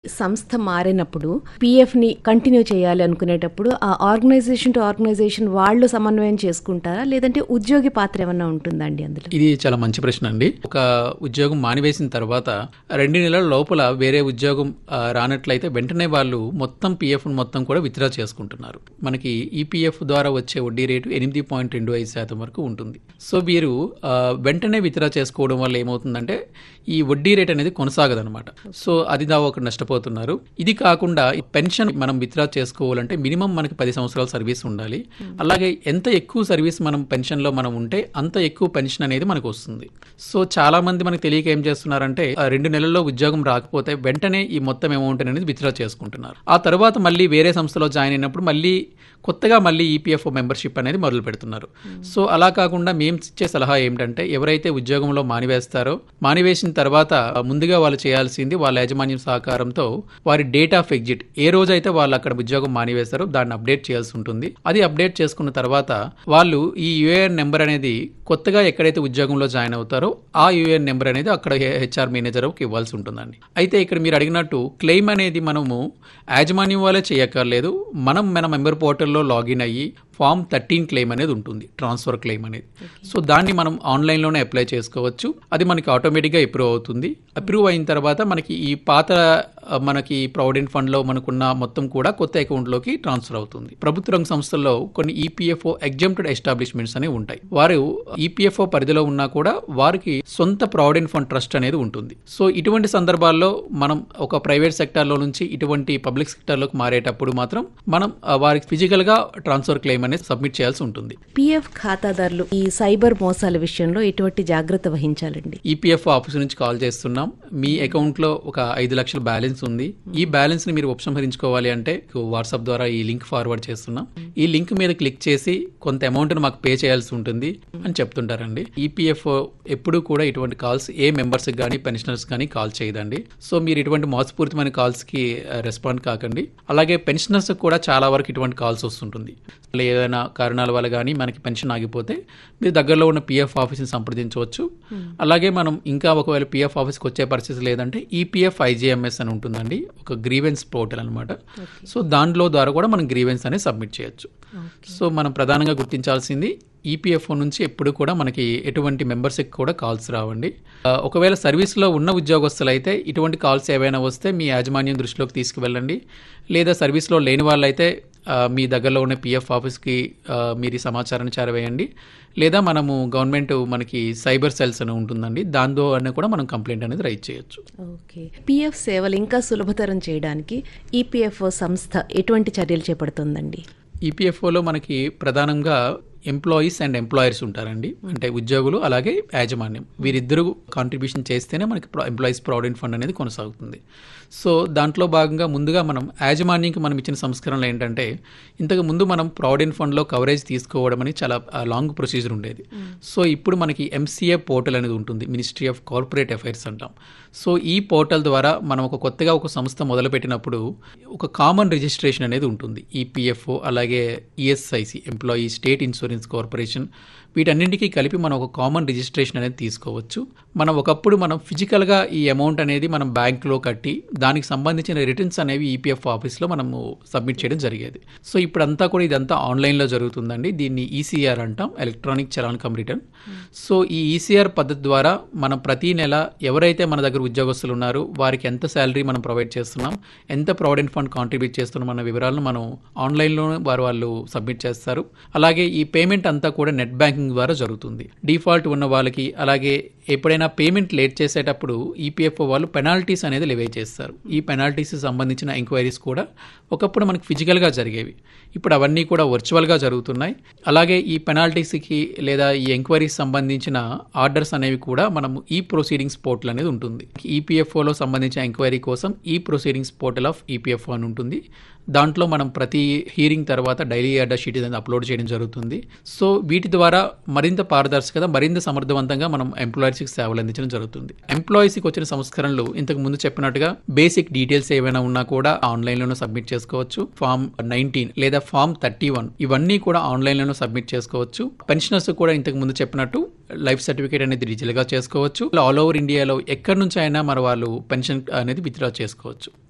సంస్థ మారినప్పుడు పిఎఫ్ ని కంటిన్యూ చేయాలి అనుకునేటప్పుడు ఆ ఆర్గనైజేషన్ టు ఆర్గనైజేషన్ వాళ్ళు సమన్వయం చేసుకుంటారా లేదంటే ఉద్యోగి పాత్ర ఏమన్నా ఉంటుందండి అందులో ఇది చాలా మంచి ప్రశ్న అండి ఒక ఉద్యోగం మానివేసిన తర్వాత రెండు నెలల లోపల వేరే ఉద్యోగం ఆ, రానట్లయితే వెంటనే వాళ్ళు మొత్తం పిఎఫ్ మొత్తం కూడా విత్డ్రా చేసుకుంటున్నారు మనకి ఈపీఎఫ్ ద్వారా వచ్చే వడ్డీ రేటు ఎనిమిది పాయింట్ రెండు ఐదు శాతం వరకు ఉంటుంది సో వీరు ఆ, వెంటనే విత్డ్రా చేసుకోవడం వల్ల ఏమవుతుందంటే ఈ వడ్డీ రేట్ అనేది కొనసాగదనమాట సో అది దా ఒక నష్టపోతున్నారు ఇది కాకుండా ఈ పెన్షన్ మనం విత్డ్రా చేసుకోవాలంటే మినిమం మనకి పది సంవత్సరాల సర్వీస్ ఉండాలి అలాగే ఎంత ఎక్కువ సర్వీస్ మనం పెన్షన్ లో మనం ఉంటే అంత ఎక్కువ పెన్షన్ అనేది మనకు వస్తుంది సో చాలా మంది మనకు తెలియక ఏం చేస్తున్నారంటే ఆ రెండు నెలల్లో ఉద్యోగం రాకపోతే వెంటనే ఈ మొత్తం అమౌంట్ అనేది విత్డ్రా చేసుకుంటున్నారు ఆ తర్వాత మళ్ళీ వేరే సంస్థలో జాయిన్ అయినప్పుడు మళ్ళీ కొత్తగా మళ్ళీ ఈపీఎఫ్ఓ మెంబర్షిప్ అనేది మొదలు పెడుతున్నారు సో అలా కాకుండా మేము ఇచ్చే సలహా ఏమిటంటే ఎవరైతే ఉద్యోగంలో మానివేస్తారో మానివేసిన తర్వాత ముందుగా వాళ్ళు చేయాల్సింది వాళ్ళ యాజమాన్యం సహకారంతో వారి డేట్ ఆఫ్ ఎగ్జిట్ ఏ రోజైతే వాళ్ళు అక్కడ ఉద్యోగం మానివేస్తారో దాన్ని అప్డేట్ చేయాల్సి ఉంటుంది అది అప్డేట్ చేసుకున్న తర్వాత వాళ్ళు ఈ యూఏఎన్ నెంబర్ అనేది కొత్తగా ఎక్కడైతే ఉద్యోగంలో జాయిన్ అవుతారో ఆ యూఏఎన్ నెంబర్ అనేది అక్కడ హెచ్ఆర్ మేనేజర్కి ఇవ్వాల్సి ఉంటుందండి అయితే ఇక్కడ మీరు అడిగినట్టు క్లెయిమ్ అనేది మనము యాజమాన్యం వాళ్ళే చేయక్కర్లేదు మనం మన మెంబర్ పోర్టల్లో లాగిన్ అయ్యి ఫామ్ థర్టీన్ క్లెయిమ్ అనేది ఉంటుంది ట్రాన్స్ఫర్ క్లెయిమ్ అనేది సో దాన్ని మనం ఆన్లైన్లోనే అప్లై చేసుకోవచ్చు అది మనకి ఆటోమేటిక్గా అప్రూవ్ అవుతుంది అప్రూవ్ అయిన తర్వాత మనకి ఈ పాత ఆ, మనకి ప్రావిడెంట్ ఫండ్లో మనకున్న మొత్తం కూడా కొత్త అకౌంట్లోకి ట్రాన్స్ఫర్ అవుతుంది ప్రభుత్వ రంగ సంస్థల్లో కొన్ని ఈపీఎఫ్ఓ ఎగ్జామ్టెడ్ ఎస్టాబ్లిష్మెంట్స్ అనేవి ఉంటాయి వారు ఈపీఎఫ్ఓ పరిధిలో ఉన్నా కూడా వారికి సొంత ప్రావిడెంట్ ఫండ్ ట్రస్ట్ అనేది ఉంటుంది సో ఇటువంటి సందర్భాల్లో మనం ఒక ప్రైవేట్ సెక్టార్లో నుంచి ఇటువంటి పబ్లిక్ సెక్టార్లోకి మారేటప్పుడు మాత్రం మనం ఆ, వారికి ఫిజికల్ గా ట్రాన్స్ఫర్ క్లెయిమ్ అనేది సబ్మిట్ చేయాల్సి ఉంటుంది పిఎఫ్ ఖాతాదారులు ఈ సైబర్ మోసాల విషయంలో ఎటువంటి జాగ్రత్త వహించాలండి ఈపీఎఫ్ ఆఫీస్ నుంచి కాల్ చేస్తున్నాం మీ అకౌంట్ లో ఒక ఐదు లక్షల బ్యాలెన్స్ ఉంది ఈ బ్యాలెన్స్ ని మీరు ఉపసంహరించుకోవాలి అంటే వాట్సాప్ ద్వారా ఈ లింక్ ఫార్వర్డ్ చేస్తున్నాం ఈ లింక్ మీద క్లిక్ చేసి కొంత అమౌంట్ మాకు పే చేయాల్సి ఉంటుంది అని చెప్తుంటారండి ఈపీఎఫ్ ఎప్పుడు కూడా ఇటువంటి కాల్స్ ఏ మెంబర్స్ కానీ పెన్షనర్స్ కానీ కాల్ చేయదండి సో మీరు ఇటువంటి మోసపూరితమైన కాల్స్ కి రెస్పాండ్ కాకండి అలాగే పెన్షనర్స్ కూడా చాలా వరకు ఇటువంటి కాల్స్ వస్తుంటుంది ఏదైనా కారణాల వల్ల కానీ మనకి పెన్షన్ ఆగిపోతే మీరు దగ్గరలో ఉన్న పిఎఫ్ ఆఫీస్ని సంప్రదించవచ్చు అలాగే మనం ఇంకా ఒకవేళ పిఎఫ్ ఆఫీస్కి వచ్చే పరిస్థితి లేదంటే ఈపీఎఫ్ ఐజీఎంఎస్ అని ఉంటుందండి ఒక గ్రీవెన్స్ పోర్టల్ అనమాట సో దాంట్లో ద్వారా కూడా మనం గ్రీవెన్స్ అనేది సబ్మిట్ చేయొచ్చు సో మనం ప్రధానంగా గుర్తించాల్సింది ఈపీఎఫ్ఓ నుంచి ఎప్పుడు కూడా మనకి ఎటువంటి మెంబర్స్కి కూడా కాల్స్ రావండి ఆ, ఒకవేళ సర్వీస్లో ఉన్న ఉద్యోగస్తులు అయితే ఇటువంటి కాల్స్ ఏవైనా వస్తే మీ యాజమాన్యం దృష్టిలోకి తీసుకువెళ్ళండి లేదా సర్వీస్లో లేని వాళ్ళైతే ఆ, మీ దగ్గరలో ఉన్న పిఎఫ్ ఆఫీస్కి ఆ, మీరు ఈ సమాచారాన్ని చేరవేయండి లేదా మనము గవర్నమెంట్ మనకి సైబర్ సెల్స్ అని ఉంటుందండి దాంతో అన్న కూడా మనం కంప్లైంట్ అనేది రైట్ చేయొచ్చు ఓకే పిఎఫ్ సేవలు ఇంకా సులభతరం చేయడానికి ఈపీఎఫ్ఓ సంస్థ ఎటువంటి చర్యలు చేపడుతుందండి ఈపీఎఫ్ఓలో మనకి ప్రధానంగా ఎంప్లాయీస్ అండ్ ఎంప్లాయర్స్ ఉంటారండి అంటే ఉద్యోగులు అలాగే యాజమాన్యం వీరిద్దరూ కాంట్రిబ్యూషన్ చేస్తేనే మనకి ఎంప్లాయీస్ ప్రావిడెంట్ ఫండ్ అనేది కొనసాగుతుంది సో దాంట్లో భాగంగా ముందుగా మనం యాజమాన్యంకి మనం ఇచ్చిన సంస్కరణలు ఏంటంటే ఇంతకు ముందు మనం ప్రావిడెంట్ ఫండ్లో కవరేజ్ తీసుకోవడం అని చాలా లాంగ్ ప్రొసీజర్ ఉండేది సో ఇప్పుడు మనకి ఎంసీఏ పోర్టల్ అనేది ఉంటుంది మినిస్ట్రీ ఆఫ్ కార్పొరేట్ అఫైర్స్ అంటాం సో ఈ పోర్టల్ ద్వారా మనం ఒక కొత్తగా ఒక సంస్థ మొదలుపెట్టినప్పుడు ఒక కామన్ రిజిస్ట్రేషన్ అనేది ఉంటుంది ఈపీఎఫ్ఓ అలాగే ESIC employee state insurance corporation వీటన్నింటికీ కలిపి మనం ఒక కామన్ రిజిస్ట్రేషన్ అనేది తీసుకోవచ్చు మనం ఒకప్పుడు మనం ఫిజికల్గా ఈ అమౌంట్ అనేది మనం బ్యాంక్లో కట్టి దానికి సంబంధించిన రిటర్న్స్ అనేవి ఈపీఎఫ్ ఆఫీస్లో మనము సబ్మిట్ చేయడం జరిగేది సో ఇప్పుడంతా కూడా ఇదంతా ఆన్లైన్లో జరుగుతుందండి దీన్ని ఈసీఆర్ అంటాం electronic challan cum return so ఈ ఈసీఆర్ పద్ధతి ద్వారా మనం ప్రతి నెల ఎవరైతే మన దగ్గర ఉద్యోగస్తులు ఉన్నారో వారికి ఎంత శాలరీ మనం ప్రొవైడ్ చేస్తున్నాం ఎంత ప్రావిడెంట్ ఫండ్ కాంట్రిబ్యూట్ చేస్తున్నాం అన్న వివరాలను మనం ఆన్లైన్లోనే వారు వాళ్ళు సబ్మిట్ చేస్తారు అలాగే ఈ పేమెంట్ అంతా కూడా నెట్ బ్యాంకింగ్ ద్వారా జరుగుతుంది డిఫాల్ట్ ఉన్న వాళ్ళకి అలాగే ఎప్పుడైనా పేమెంట్ లేట్ చేసేటప్పుడు ఈపీఎఫ్ఓ వాళ్ళు పెనాల్టీస్ అనేది లెవే చేస్తారు ఈ పెనాల్టీస్ సంబంధించిన ఎంక్వైరీస్ కూడా ఒకప్పుడు మనకి ఫిజికల్గా జరిగేవి ఇప్పుడు అవన్నీ కూడా వర్చువల్గా జరుగుతున్నాయి అలాగే ఈ పెనాల్టీస్కి లేదా ఈ ఎంక్వైరీస్ సంబంధించిన ఆర్డర్స్ అనేవి కూడా మనం ఈ ప్రొసీడింగ్స్ పోర్టల్ అనేది ఉంటుంది ఈపీఎఫ్ఓలో సంబంధించిన ఎంక్వైరీ కోసం ఈ ప్రొసీడింగ్స్ పోర్టల్ ఆఫ్ ఈపీఎఫ్ఓ అని ఉంటుంది దాంట్లో మనం ప్రతి హీరింగ్ తర్వాత డైలీ ఆర్డర్ షీట్ అనేది అప్లోడ్ చేయడం జరుగుతుంది సో వీటి ద్వారా మరింత పారదర్శకత మరింత సమర్థవంతంగా మనం ఎంప్లాయీస్కి సేవలు అందించడం జరుగుతుంది ఎంప్లాయీస్కి వచ్చిన సంస్కరణలు ఇంతకు ముందు చెప్పినట్టుగా బేసిక్ డీటెయిల్స్ ఏవైనా ఉన్నా కూడా ఆన్లైన్లోనే సబ్మిట్ చేసుకోవచ్చు ఫామ్ నైన్టీన్ లేదా ఫామ్ థర్టీ వన్ ఇవన్నీ కూడా ఆన్లైన్లోనే సబ్మిట్ చేసుకోవచ్చు పెన్షనర్స్ కూడా ఇంతకు ముందు చెప్పినట్టు లైఫ్ సర్టిఫికేట్ అనేది డిజిటల్గా చేసుకోవచ్చు ఆల్ ఓవర్ ఇండియాలో ఎక్కడి నుంచి అయినా మరి వాళ్ళు పెన్షన్ అనేది విత్డ్రా చేసుకోవచ్చు